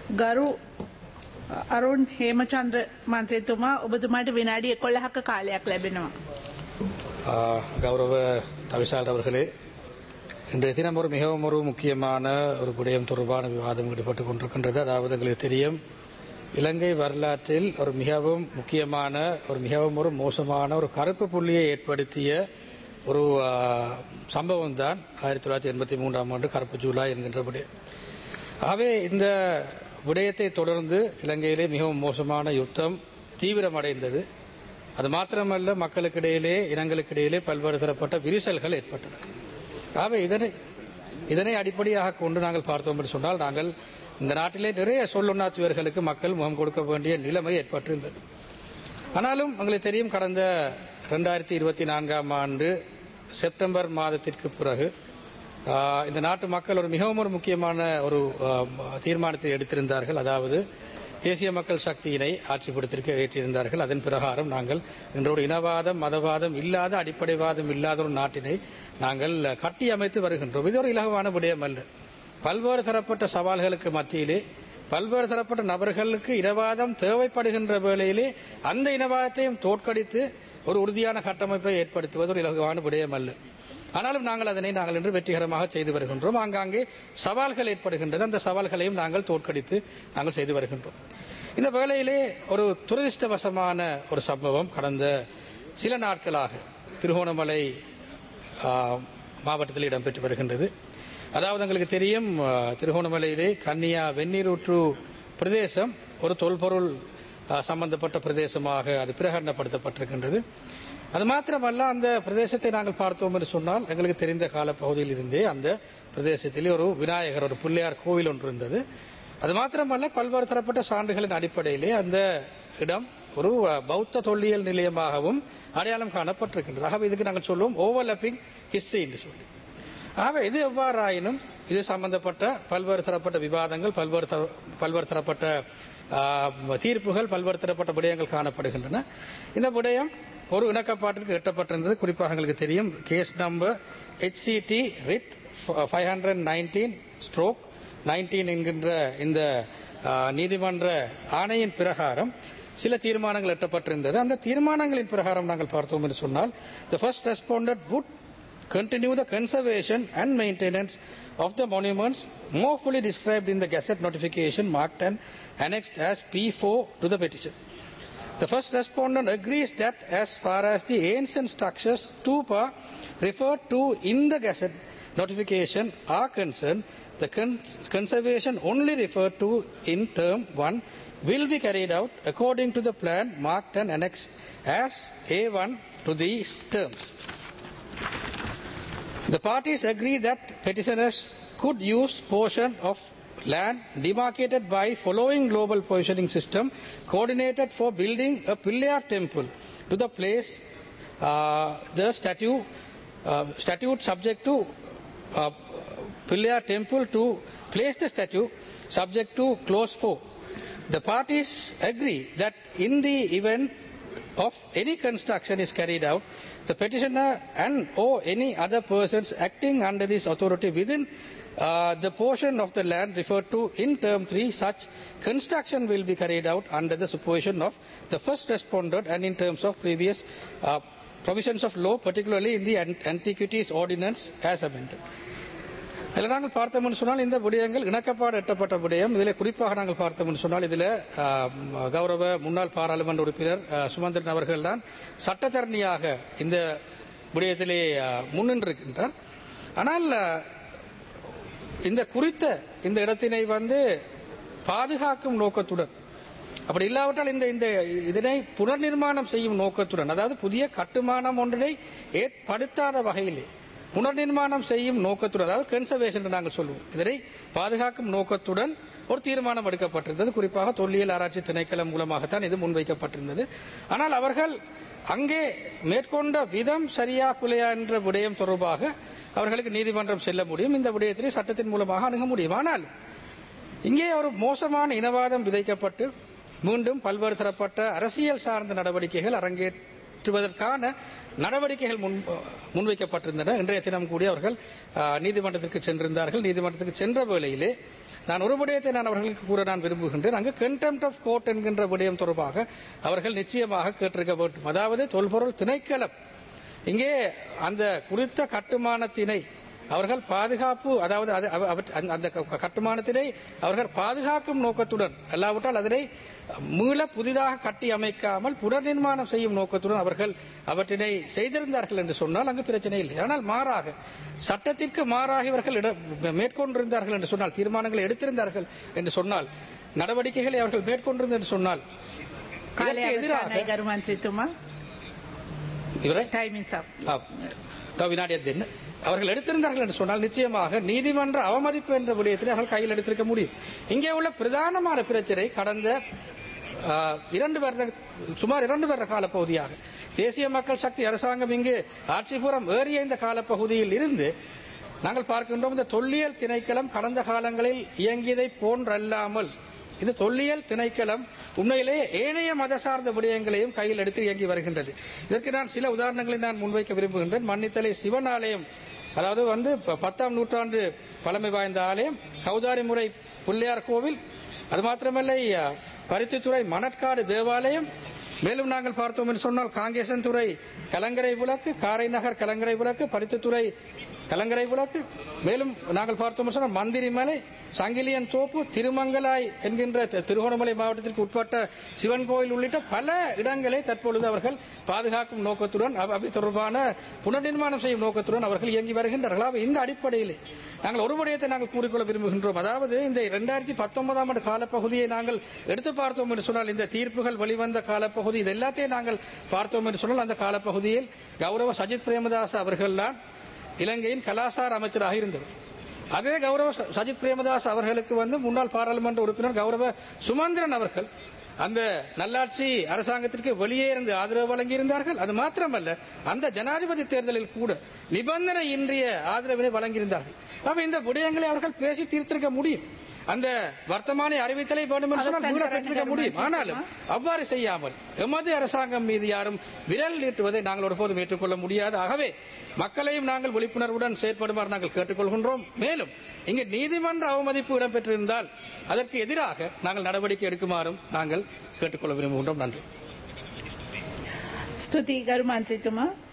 ගරු අරුන් හේමචන්ද්‍ර මන්ත්‍රතුමා ඔබතුමාට විනාඩි එකොල්ලහක කාලයක් ලැබෙනවා. ஆ, கௌரவ தவிசாளர் அவர்களே இன்றைய தினம் ஒரு மிகவும் ஒரு முக்கியமான ஒரு விடயம் தொடர்பான விவாதம் ஈடுபட்டு கொண்டிருக்கின்றது அதாவது எங்களுக்கு தெரியும் இலங்கை வரலாற்றில் ஒரு மிகவும் முக்கியமான ஒரு மிகவும் ஒரு மோசமான ஒரு கருப்பு புள்ளியை ஏற்படுத்திய ஒரு ஆ, சம்பவம் தான் ஆயிரத்தி தொள்ளாயிரத்தி எண்பத்தி மூன்றாம் ஆண்டு கருப்பு ஜூலை என்கின்ற விடயம் ஆகவே இந்த விடயத்தை தொடர்ந்து இலங்கையிலே மிகவும் மோசமான யுத்தம் தீவிரமடைந்தது அது மாத்திரமல்ல மக்களுக்கிடையிலே இனங்களுக்கிடையிலே பல்வேறு தரப்பட்ட விரிசல்கள் ஏற்பட்டன ஆகவே இதனை இதனை அடிப்படையாக கொண்டு நாங்கள் பார்த்தோம் என்று சொன்னால் நாங்கள் இந்த நாட்டிலே நிறைய சொல்லுண்ணாத்துவர்களுக்கு மக்கள் முகம் கொடுக்க வேண்டிய நிலைமை ஏற்பட்டிருந்தது ஆனாலும் உங்களுக்கு தெரியும் கடந்த ரெண்டாயிரத்தி இருபத்தி நான்காம் ஆண்டு செப்டம்பர் மாதத்திற்கு பிறகு ஆஹ், இந்த நாட்டு மக்கள் ஒரு மிகவும் ஒரு முக்கியமான ஒரு ஆஹ், தீர்மானத்தை எடுத்திருந்தார்கள் அதாவது தேசிய மக்கள் சக்தியினை ஆட்சிப்படுத்திருக்க ஏற்றிருந்தார்கள் அதன் பிரகாரம் நாங்கள் இன்று ஒரு இனவாதம் மதவாதம் இல்லாத அடிப்படைவாதம் இல்லாத ஒரு நாட்டினை நாங்கள் கட்டி அமைத்து வருகின்றோம் இது ஒரு இலகுவான விடயம் அல்ல பல்வேறு தரப்பட்ட சவால்களுக்கு மத்தியிலே பல்வேறு தரப்பட்ட நபர்களுக்கு இனவாதம் தேவைப்படுகின்ற வேளையிலே அந்த இனவாதத்தையும் தோற்கடித்து ஒரு உறுதியான கட்டமைப்பை ஏற்படுத்துவது ஒரு இலகுவான விடயம் அல்ல ஆனாலும் நாங்கள் அதனை நாங்கள் இன்று வெற்றிகரமாக செய்து வருகின்றோம் ஆங்காங்கே சவால்கள் ஏற்படுகின்றது அந்த சவால்களையும் நாங்கள் தோற்கடித்து நாங்கள் செய்து வருகின்றோம் இந்த வேளையிலே ஒரு துரதிருஷ்டவசமான ஒரு சம்பவம் கடந்த சில நாட்களாக திருகோணமலை ஆ, மாவட்டத்தில் இடம்பெற்று வருகின்றது அதாவது உங்களுக்கு தெரியும் ஆ, திருகோணமலையிலே கன்னியா வெந்நீரூற்று பிரதேசம் ஒரு தொல்பொருள் ஆ, சம்பந்தப்பட்ட பிரதேசமாக அது பிரகடனப்படுத்தப்பட்டிருக்கின்றது அது மாத்திரமல்ல அந்த பிரதேசத்தை நாங்கள் பார்த்தோம் என்று சொன்னால் எங்களுக்கு தெரிந்த கால பகுதியில் இருந்தே அந்த பிரதேசத்திலே ஒரு விநாயகர் ஒரு பிள்ளையார் கோவில் ஒன்று இருந்தது அது மாத்திரமல்ல பல்வேறு தரப்பட்ட சான்றுகளின் அடிப்படையிலே அந்த இடம் ஒரு அஹ், பௌத்த தொல்லியல் நிலையமாகவும் அடையாளம் காணப்பட்டிருக்கின்றது ஆகவே இதுக்கு நாங்கள் சொல்லுவோம் ஓவர்லப்பிங் ஹிஸ்டரி என்று சொல்லி ஆகவே இது எவ்வாறாயினும் இது சம்பந்தப்பட்ட பல்வேறு தரப்பட்ட விவாதங்கள் பல்வேறு தர- பல்வேறு தரப்பட்ட ஆ, தீர்ப்புகள் பல்வேறு தரப்பட்ட விடயங்கள் காணப்படுகின்றன இந்த விடயம் ஒரு இணக்கப்பாட்டிற்கு எட்டப்பட்டிருந்தது குறிப்பாக எங்களுக்கு தெரியும் case number HCD writ five hundred nineteen stroke nineteen என்கின்ற இந்த ஆ, நீதிமன்ற ஆணையின் பிரகாரம் சில தீர்மானங்கள் எட்டப்பட்டிருந்தது அந்த தீர்மானங்களின் பிரகாரம் நாங்கள் பார்த்தோம் என்று சொன்னால் the first respondent would continue the conservation and maintenance of the monuments more fully described in the Gazette notification marked and annexed as P4 to the petition. The first respondent agrees that as far as the ancient structures stupa referred to in the Gazette notification are concerned, the cons- conservation only referred to in term 1 will be carried out according to the plan marked and annexed as A1 to these terms. The parties agree that petitioners could use portion of land demarcated by following global positioning system coordinated for building a Pillar temple to the place uh, the statue uh, statute subject to uh, Pillar temple to place the statue subject to clause 4. The parties agree that in the event of any construction is carried out, the petitioner and or any other persons acting under this authority within uh, the portion of the land referred to in term 3, such construction will be carried out under the supervision of the first respondent and in terms of previous uh, provisions of law, particularly in the Ant- Antiquities Ordinance as amended. இதில் நாங்கள் பார்த்தோம்னு சொன்னால் இந்த விடயங்கள் இணக்கப்பாடு எட்டப்பட்ட விடயம் இதில் குறிப்பாக நாங்கள் பார்த்தோம்னு சொன்னால் இதில் கௌரவ முன்னாள் பாராளுமன்ற உறுப்பினர் ஆ, சுமந்திரன் அவர்கள் தான் சட்டத்தரணியாக இந்த விடயத்திலே ஆ, முன்னின்றிருக்கின்றார் ஆனால் ஆ, இந்த குறித்த இந்த இடத்தினை வந்து பாதுகாக்கும் நோக்கத்துடன் அப்படி இல்லாவிட்டால் இந்த இந்த இதனை புனர்நிர்மாணம் செய்யும் நோக்கத்துடன் அதாவது புதிய கட்டுமானம் ஒன்றினை ஏற்படுத்தாத வகையிலே புனர்நிர்மாணம் செய்யும் நோக்கத்துடன் அதாவது கன்சர்வேஷன் என்று நாங்கள் சொல்லுவோம் இதனை பாதுகாக்கும் நோக்கத்துடன் ஒரு தீர்மானம் எடுக்கப்பட்டிருந்தது குறிப்பாக தொல்லியல் ஆராய்ச்சி திணைக்களம் மூலமாகத்தான் இது முன்வைக்கப்பட்டிருந்தது ஆனால் அவர்கள் அங்கே மேற்கொண்ட விதம் சரியா பிழையா என்ற விடயம் தொடர்பாக அவர்களுக்கு நீதிமன்றம் செல்ல முடியும் இந்த விடயத்திலே சட்டத்தின் மூலமாக அணுக முடியும் ஆனால் இங்கே ஒரு மோசமான இனவாதம் விதைக்கப்பட்டு மீண்டும் பல்வேறு தரப்பட்ட அரசியல் சார்ந்த நடவடிக்கைகள் அரங்கேற்ற நிறைவேற்றுவதற்கான நடவடிக்கைகள் முன் முன்வைக்கப்பட்டிருந்தன இன்றைய தினம் கூடி அவர்கள் ஆ, நீதிமன்றத்திற்கு சென்றிருந்தார்கள் நீதிமன்றத்துக்கு சென்ற வேளையிலே நான் ஒரு விடயத்தை நான் அவர்களுக்கு கூற நான் விரும்புகின்றேன் அங்கு கண்டெம்ட் ஆஃப் கோர்ட் என்கின்ற விடயம் தொடர்பாக அவர்கள் நிச்சயமாக கேட்டிருக்க வேண்டும் அதாவது தொல்பொருள் திணைக்களம் இங்கே அந்த குறித்த கட்டுமானத்தினை அவர்கள் பாதுகாப்பு அதாவது அது- அவ- அவற்ற- அந்த- அந்த க- கட்டுமானத்தினை அவர்கள் பாதுகாக்கும் நோக்கத்துடன் அல்லாவிட்டால் அதனை மீள புதிதாக கட்டி அமைக்காமல் புனர்நிர்மாணம் செய்யும் நோக்கத்துடன் அவர்கள் அவற்றினை செய்திருந்தார்கள் என்று சொன்னால் அங்கு பிரச்சனை இல்லை ஆனால் மாறாக சட்டத்திற்கு மாறாக இவர்கள் இட- மேற்கொண்டிருந்தார்கள் என்று சொன்னால் தீர்மானங்களை எடுத்திருந்தார்கள் என்று சொன்னால் நடவடிக்கைகளை அவர்கள் மேற்கொண்டிருந்தார் என்று சொன்னால் කාලය இதற்கு எதிராக අවසානයි ගරු මන්ත්‍රීතුමා இவரை ටයිමින් සප් ஆ, தோ வினாடி அது என்ன அவர்கள் எடுத்திருந்தார்கள் என்று சொன்னால் நிச்சயமாக நீதிமன்ற அவமதிப்பு என்ற விடயத்தில் அவர்கள் கையில் எடுத்திருக்க முடியும் இங்கே உள்ள பிரதானமான பிரச்சனை கடந்த ஆ, இரண்டு வருட சுமார் இரண்டு வருட காலப்பகுதியாக தேசிய மக்கள் சக்தி அரசாங்கம் இங்கு ஆட்சிபுரம் ஏறிய இந்த காலப்பகுதியில் இருந்து நாங்கள் பார்க்கின்றோம் இந்த தொல்லியல் திணைக்களம் கடந்த காலங்களில் இயங்கியதை போன்றல்லாமல் இது தொல்லியல் திணைக்களம் உண்மையிலே ஏனைய மத சார்ந்த விடயங்களையும் கையில் எடுத்து இயங்கி வருகின்றது இதற்கு நான் சில உதாரணங்களை நான் முன்வைக்க விரும்புகின்றேன் மன்னித்தலை சிவன் ஆலயம் அதாவது வந்து ப- பத்தாம் நூற்றாண்டு பழமை வாய்ந்த ஆலயம் கௌதாரி முறை பிள்ளையார் கோவில் அது மாத்திரமல்ல அ, பருத்தித்துறை மணற்காடு தேவாலயம் மேலும் நாங்கள் பார்த்தோம் என்று சொன்னால் காங்கேசன் துறை கலங்கரை விளக்கு காரை நகர் கலங்கரை விளக்கு பருத்தித்துறை கலங்கரை விளக்கு மேலும் நாங்கள் பார்த்தோம் என்று சொன்னால் மந்திரிமலை சங்கிலியன் தோப்பு திருமங்கலாய் என்கின்ற தி- திருகோணமலை மாவட்டத்திற்கு உட்பட்ட சிவன் கோயில் உள்ளிட்ட பல இடங்களை தற்பொழுது அவர்கள் பாதுகாக்கும் நோக்கத்துடன் அவ- அவை தொடர்பான புனர்நிர்மாணம் செய்யும் நோக்கத்துடன் அவர்கள் இயங்கி வருகின்றார்கள் ஆகவே இந்த அடிப்படையிலே நாங்கள் ஒரு விடயத்தை நாங்கள் கூறிக்கொள்ள விரும்புகின்றோம் அதாவது இந்த இரண்டாயிரத்தி பத்தொன்பதாம் ஆண்டு காலப்பகுதியை நாங்கள் எடுத்து பார்த்தோம் என்று சொன்னால் இந்த தீர்ப்புகள் வெளிவந்த காலப்பகுதி இது எல்லாத்தையும் நாங்கள் பார்த்தோம் என்று சொன்னால் அந்த காலப்பகுதியில் கௌரவ சஜித் பிரேமதாஸ் அவர்கள்தான் இலங்கையின் கலாசார அமைச்சராக இருந்தவர் அதே கௌரவ ச- சஜித் பிரேமதாஸ் அவர்களுக்கு வந்து முன்னாள் பாராளுமன்ற உறுப்பினர் கௌரவ சுமந்திரன் அவர்கள் அந்த நல்லாட்சி அரசாங்கத்திற்கு வெளியே இருந்து ஆதரவு வழங்கியிருந்தார்கள் அது மாத்திரமல்ல அந்த ஜனாதிபதி தேர்தலில் கூட நிபந்தனை இன்றிய ஆதரவினை வழங்கியிருந்தார்கள் அப்ப இந்த விடயங்களை அவர்கள் பேசி தீர்த்திருக்க முடியும் அந்த வர்த்தமானி அறிவித்தலை வேண்டும் என்று சொன்னால் கூட பெற்றிருக்க முடியும் ஆனாலும் அவ்வாறு செய்யாமல் எமது அரசாங்கம் மீது யாரும் விரல் நீட்டுவதை நாங்கள் ஒருபோதும் ஏற்றுக்கொள்ள முடியாது ஆகவே மக்களையும் நாங்கள் விழிப்புணர்வுடன் செயற்படுமாறு நாங்கள் கேட்டுக்கொள்கின்றோம் மேலும் இங்கு நீதிமன்ற அவமதிப்பு இடம்பெற்றிருந்தால் அதற்கு எதிராக நாங்கள் நடவடிக்கை எடுக்குமாறும் நாங்கள் கேட்டுக்கொள்ள விரும்புகின்றோம் நன்றி ස්තුතියි ගරු මන්ත්‍රීතුමා